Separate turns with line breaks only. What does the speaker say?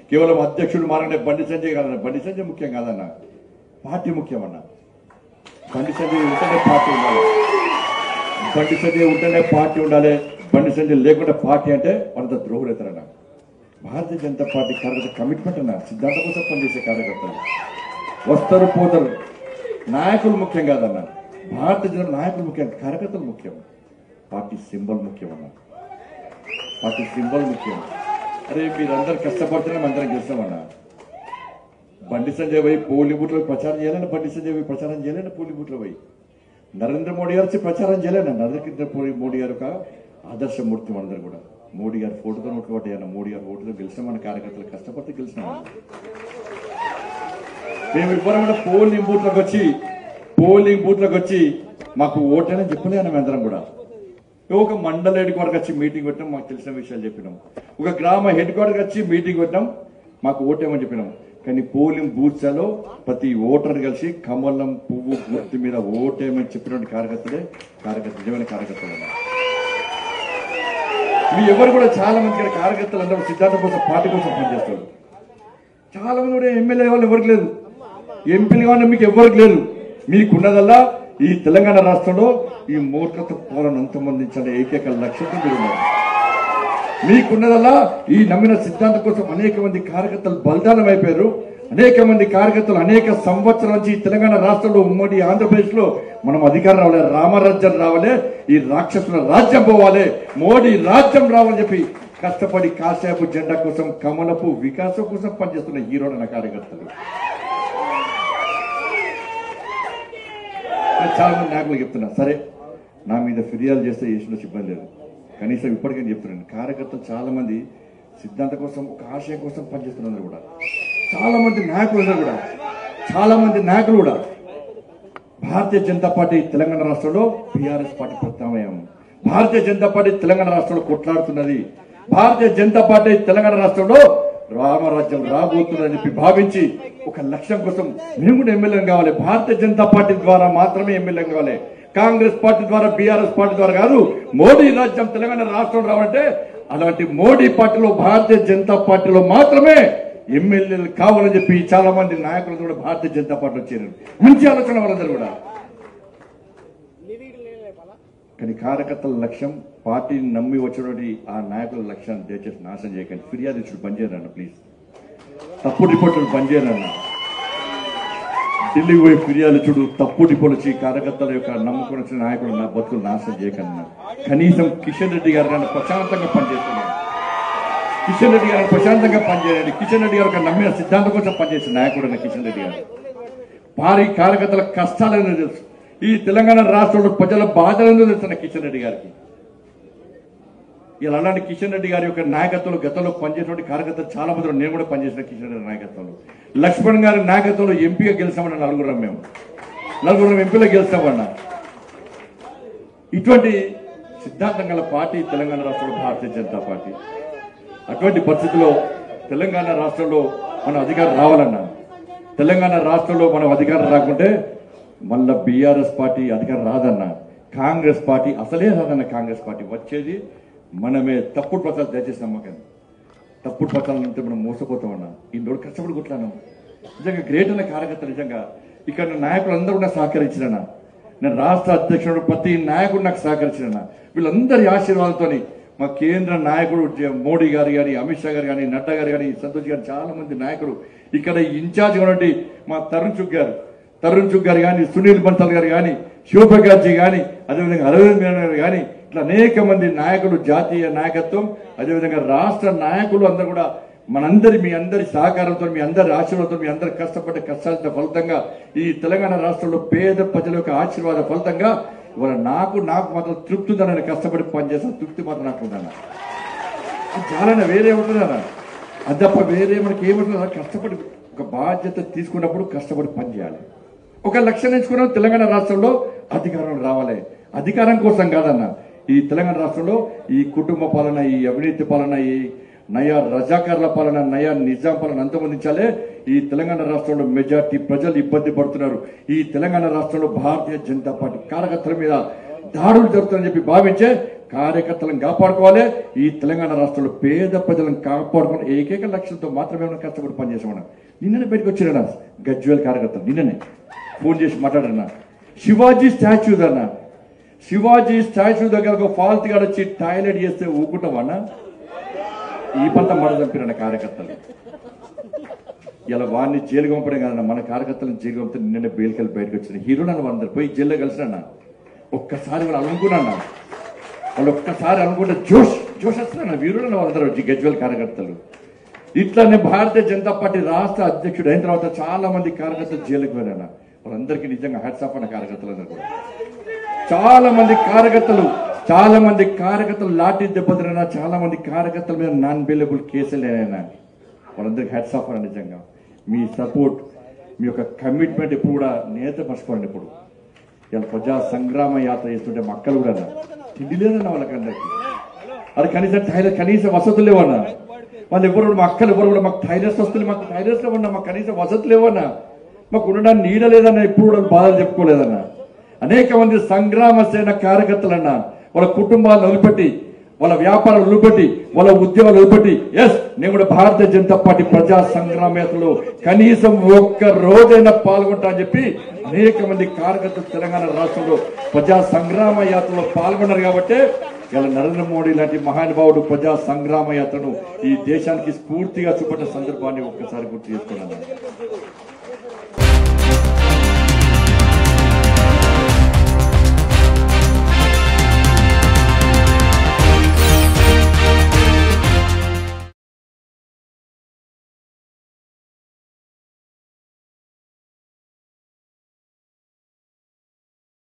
కేవలం అధ్యక్షుడు మారనే బండి సంజయ్ కాదన్న బండి సంజయ్ ముఖ్యం కాదన్న పార్టీ ముఖ్యమన్న బండి సంజయ్ ఉంటేనే పార్టీ ఉండాలి బండి సంజయ్ ఉంటేనే పార్టీ ఉండాలి బండి సంజయ్ లేకుండా పార్టీ అంటే వాళ్ళంత ద్రోహులెత్తరన్న భారతీయ జనతా పార్టీ కార్యకర్త కమిట్మెంట్ అన్న సిద్ధాంతం కోసం పనిచేసే కార్యకర్తలు వస్తారు పోతారు నాయకులు ముఖ్యం కాదన్న భారతీయ జనతా నాయకులు ముఖ్యం కార్యకర్తలు ముఖ్యం పార్టీ సింబల్ ముఖ్యం అన్న పార్టీ సింబల్ ముఖ్యం అరే మీరందరూ కష్టపడితేనే మందరం గెలుస్తామన్నా బండి సంజయ్ పోయి పోలింగ్ బూత్లో ప్రచారం చేయాలని బండి సంజయ్ పోయి ప్రచారం చేయాలని పోలింగ్ బూత్లో పోయి నరేంద్ర మోడీ గారు వచ్చి ప్రచారం చేయలేను నరేంద్ర మోడీ మోడీ గారు ఒక ఆదర్శమూర్తి మనందరూ కూడా మోడీ గారు ఫోటోతో నోట్లు కొట్టేయన్న మోడీ గారు ఫోటోతో గెలిచిన మన కార్యకర్తలు కష్టపడితే గెలిచినాం మేము ఇవ్వడం పోలింగ్ బూత్లకు వచ్చి పోలింగ్ బూత్లకు వచ్చి మాకు ఓటేనని చెప్పలేను మేమందరం కూడా ఒక మండల హెడ్ క్వార్టర్ వచ్చి మీటింగ్ పెట్టాం మాకు తెలిసిన విషయాలు చెప్పినాం ఒక గ్రామ హెడ్ క్వార్టర్ వచ్చి మీటింగ్ పెట్టాం మాకు ఓటేమని చెప్పినాం కానీ పోలింగ్ బూత్స్లో ప్రతి ఓటర్ కలిసి కమలం పువ్వు గుర్తు మీద ఓటేమని చెప్పినటువంటి కార్యకర్తలే కార్యకర్త నిజమైన కార్యకర్తలు అన్నారు. మీ ఎవరు కూడా చాలా మంది ఇక్కడ కార్యకర్తలు అందరూ సిద్ధాంతం కోసం పార్టీ కోసం పనిచేస్తారు చాలా మంది కూడా ఎమ్మెల్యే వాళ్ళు ఎవరికి లేదు ఎంపీలు కావాలి మీకు ఎవరికి లేదు మీకున్నదల్లా ఈ తెలంగాణ రాష్ట్రంలో ఈ మూర్ఖత పాలన అంతమందించాలనే ఏకైక లక్ష్యంతో మీరు ఉన్నారు మీకున్నదల్లా ఈ నమ్మిన సిద్ధాంతం కోసం అనేక మంది కార్యకర్తలు బలిదానం అయిపోయారు అనేక మంది కార్యకర్తలు అనేక సంవత్సరాల నుంచి ఈ తెలంగాణ రాష్ట్రంలో ఉమ్మడి ఆంధ్రప్రదేశ్ లో మనం అధికారం రావాలి రామరాజ్యం రావాలి ఈ రాక్షసుల రాజ్యం పోవాలి మోడీ రాజ్యం రావాలని చెప్పి కష్టపడి కాసేపు జెండా కోసం కమలపు వికాసం కోసం పనిచేస్తున్న హీరోల కార్యకర్తలు నేను చాలా మంది నాయకులు చెప్తున్నా సరే నా మీద ఫిర్యాదు చేస్తే చేసిన ఇబ్బంది లేదు కనీసం ఇప్పటికైనా చెప్తున్నాను కార్యకర్తలు చాలా మంది సిద్ధాంతం కోసం ఒక ఆశయం కోసం పనిచేస్తున్నారు కూడా చాలా మంది నాయకులు ఉన్నారు కూడా చాలా మంది నాయకులు కూడా భారతీయ జనతా పార్టీ తెలంగాణ రాష్ట్రంలో బీఆర్ఎస్ పార్టీ ప్రత్యామ్నాయం భారతీయ జనతా పార్టీ తెలంగాణ రాష్ట్రంలో కొట్లాడుతున్నది భారతీయ జనతా పార్టీ తెలంగాణ రాష్ట్రంలో రామరాజ్యం రాబోతుందని చెప్పి భావించి ఒక లక్ష్యం కోసం మేము కూడా ఎమ్మెల్యే కావాలి భారతీయ జనతా పార్టీ ద్వారా మాత్రమే ఎమ్మెల్యే కావాలి కాంగ్రెస్ పార్టీ ద్వారా బీఆర్ఎస్ పార్టీ ద్వారా కాదు మోడీ రాజ్యం తెలంగాణ రాష్ట్రం రావాలంటే అలాంటి మోడీ పార్టీలో భారతీయ జనతా పార్టీలో మాత్రమే ఎమ్మెల్యేలు కావాలని చెప్పి చాలా మంది నాయకులు కూడా భారతీయ జనతా పార్టీలో చేరారు మంచి ఆలోచన వాళ్ళందరూ కూడా కానీ కార్యకర్తల లక్ష్యం పార్టీని నమ్మి వచ్చినటువంటి ఆ నాయకుల లక్ష్యాన్ని దయచేసి నాశనం చేయకండి ఫిర్యాదు ఇచ్చుడు పనిచేయరన్న ప్లీజ్ తప్పు రిపోర్టులు పనిచేయరన్న ఢిల్లీ పోయి ఫిర్యాదు ఇచ్చుడు తప్పు రిపోర్ట్ వచ్చి కార్యకర్తల యొక్క నమ్ముకుని వచ్చిన నాయకులు నా బతుకులు నాశనం చేయకండి కనీసం కిషన్ రెడ్డి గారు కానీ ప్రశాంతంగా పనిచేస్తున్నారు కిషన్ రెడ్డి గారు ప్రశాంతంగా పనిచేయండి కిషన్ రెడ్డి గారు ఒక నమ్మిన సిద్ధాంతం కోసం పనిచేసిన నాయకుడు అన్న కిషన్ రెడ్డి గారు భారీ కార్యకర్తల కష్టాలను తెలుసు ఈ తెలంగాణ రాష్ట్రంలో ప్రజల బాధలను తెలుస్తున్న కిషన్ రెడ్డి గారికి ఇలా అలాంటి కిషన్ రెడ్డి గారి యొక్క నాయకత్వంలో గతంలో పనిచేసినటువంటి కార్యకర్తలు చాలా మంది ఉన్నారు. నేను కూడా పనిచేసిన కిషన్ రెడ్డి నాయకత్వంలో లక్ష్మణ్ గారి నాయకత్వంలో ఎంపీగా గెలిచామన్న నలుగురం మేము నలుగురం ఎంపీలో గెలిచామన్నా ఇటువంటి సిద్ధాంతం గల పార్టీ తెలంగాణ రాష్ట్రంలో భారతీయ జనతా పార్టీ అటువంటి పరిస్థితుల్లో తెలంగాణ రాష్ట్రంలో మనం అధికారం రావాలన్నా తెలంగాణ రాష్ట్రంలో మనం అధికారం రాకుంటే మళ్ళా బీఆర్ఎస్ పార్టీ అధికారం రాదన్న కాంగ్రెస్ పార్టీ అసలే రాదన్న కాంగ్రెస్ పార్టీ వచ్చేది మనమే తప్పుడు పత్రాలు దయచేసి నమ్మకండి తప్పుడు పత్రాలు ఉంటే మనం మోసపోతామన్నా ఈ రోజు కష్టపడి కుట్లాను నిజంగా గ్రేట్ అన్న కార్యకర్త నిజంగా ఇక్కడ ఉన్న నాయకులు అందరూ కూడా సహకరించినన్నా నేను రాష్ట్ర అధ్యక్షుడు ప్రతి నాయకుడు నాకు సహకరించిన వీళ్ళందరి ఆశీర్వాదంతోని మా కేంద్ర నాయకుడు జ- మోడీ గారు కానీ అమిత్ షా గారు కానీ నడ్డా గారు కానీ సంతోష్ గారు చాలా మంది నాయకులు ఇక్కడ ఇన్ఛార్జ్ ఉన్నటువంటి మా తరుణ్ చుక్ గారు తరుణ్ చుక్ గారు కానీ సునీల్ బన్సల్ గారు కానీ శివప్రకాష్జీ కానీ అదేవిధంగా అరవింద్ మీనన్ గారు కానీ ఇట్లా అనేక మంది నాయకులు జాతీయ నాయకత్వం అదేవిధంగా రాష్ట్ర నాయకులు అందరూ కూడా మనందరి మీ అందరి సహకారంతో మీ అందరి ఆశీర్వాదంతో మీ అందరి కష్టపడ్డ కష్టాల ఫలితంగా ఈ తెలంగాణ రాష్ట్రంలో పేద ప్రజల యొక్క ఆశీర్వాద ఫలితంగా ఇవాళ నాకు నాకు మాత్రం తృప్తి ఉందని కష్టపడి పనిచేసిన తృప్తి మాత్రం నాకు ఉందన్న చాలా వేరే ఉంటుందన్న అది తప్ప వేరే మనకి ఏముంటుందో కష్టపడి ఒక బాధ్యత తీసుకున్నప్పుడు కష్టపడి పని చేయాలి ఒక లక్ష్యం ఎంచుకున్నాం తెలంగాణ రాష్ట్రంలో అధికారం రావాలి అధికారం కోసం కాదన్న ఈ తెలంగాణ రాష్ట్రంలో ఈ కుటుంబ పాలన ఈ అవినీతి పాలన ఈ నయా రజాకార్ల పాలన నయా నిజాం పాలన అంతమందించాలే ఈ తెలంగాణ రాష్ట్రంలో మెజార్టీ ప్రజలు ఇబ్బంది పడుతున్నారు ఈ తెలంగాణ రాష్ట్రంలో భారతీయ జనతా పార్టీ కార్యకర్తల మీద దాడులు జరుగుతుందని చెప్పి భావించే కార్యకర్తలను కాపాడుకోవాలి ఈ తెలంగాణ రాష్ట్రంలో పేద ప్రజలను కాపాడుకుని ఏకైక లక్ష్యంతో మాత్రమే మనం కష్టపడి పనిచేసామన్నా నిన్ననే బయటకు వచ్చిన గజ్వేల్ కార్యకర్తలు నిన్ననే ఫోన్ చేసి మాట్లాడన్నా శివాజీ స్టాచ్యూ దన్నా శివాజీ స్టాచ్యూ దగ్గర ఒక ఫాల్త్ గాడు వచ్చి టాయిలెట్ చేస్తే ఊకుంటామన్నా ఈ పంట మడ చంపిన కార్యకర్తలు ఇలా వాడిని జైలు పంపడం కాదన్న మన కార్యకర్తలను జైలు పంపితే నిన్న బెయిల్కెళ్ళి బయటకు వచ్చిన హీరోలు అని అందరు పోయి జైల్లో కలిసిన ఒక్కసారి వాళ్ళు అనుకున్నా వాళ్ళు ఒక్కసారి అనుకుంటే జోష్ జోష్ వస్తున్నా వీరుడు వాళ్ళందరూ ఈ గజ్వల్ కార్యకర్తలు ఇట్లానే భారతీయ జనతా పార్టీ రాష్ట్ర అధ్యక్షుడు అయిన తర్వాత చాలా మంది కార్యకర్తలు జైలుకి వెళ్ళాను వాళ్ళందరికీ నిజంగా హ్యాట్స్ ఆఫ్ అన్న కార్యకర్తలందరూ కూడా చాలా మంది కార్యకర్తలు చాలా మంది కార్యకర్తలు లాఠీ దెబ్బతిరైనా చాలా మంది కార్యకర్తల మీద నాన్ బెయిలబుల్ కేసులు అయినా వాళ్ళందరికీ హ్యాట్స్ ఆఫ్ అన్న నిజంగా మీ సపోర్ట్ మీ యొక్క కమిట్మెంట్ ఎప్పుడు కూడా నేత పరచుకోండి ఇప్పుడు ఇలా ప్రజా సంగ్రామ యాత్ర చేస్తుంటే మా అక్కలు కూడా తిండి లేదన్న వాళ్ళకందరికీ అది కనీసం టైలర్ కనీస వసతులు లేవన్నా వాళ్ళు ఎవరు కూడా మా అక్కలు ఎవరు కూడా మాకు టైలర్స్ వస్తుంది మాకు టైలర్స్ లేవన్నా మాకు కనీస వసతులు లేవన్నా మాకు ఉండడానికి నీడ లేదన్నా ఎప్పుడు కూడా బాధలు చెప్పుకోలేదన్నా అనేక మంది సంగ్రామ సేన కార్యకర్తలన్నా వాళ్ళ కుటుంబాలను వదిలిపెట్టి వాళ్ళ వ్యాపారాలు వదిలిపెట్టి వాళ్ళ ఉద్యోగాలు వదిలిపెట్టి ఎస్ నేను కూడా భారతీయ జనతా పార్టీ ప్రజా సంగ్రామ యాత్రలో కనీసం ఒక్క రోజైనా పాల్గొంటా అని చెప్పి అనేక మంది కార్యకర్తలు తెలంగాణ రాష్ట్రంలో ప్రజా సంగ్రామ యాత్రలో పాల్గొన్నారు కాబట్టి ఇలా నరేంద్ర మోడీ లాంటి మహానుభావుడు ప్రజా సంగ్రామ యాత్రను ఈ దేశానికి స్ఫూర్తిగా చూపట్టిన సందర్భాన్ని ఒక్కసారి గుర్తు చేసుకున్నాను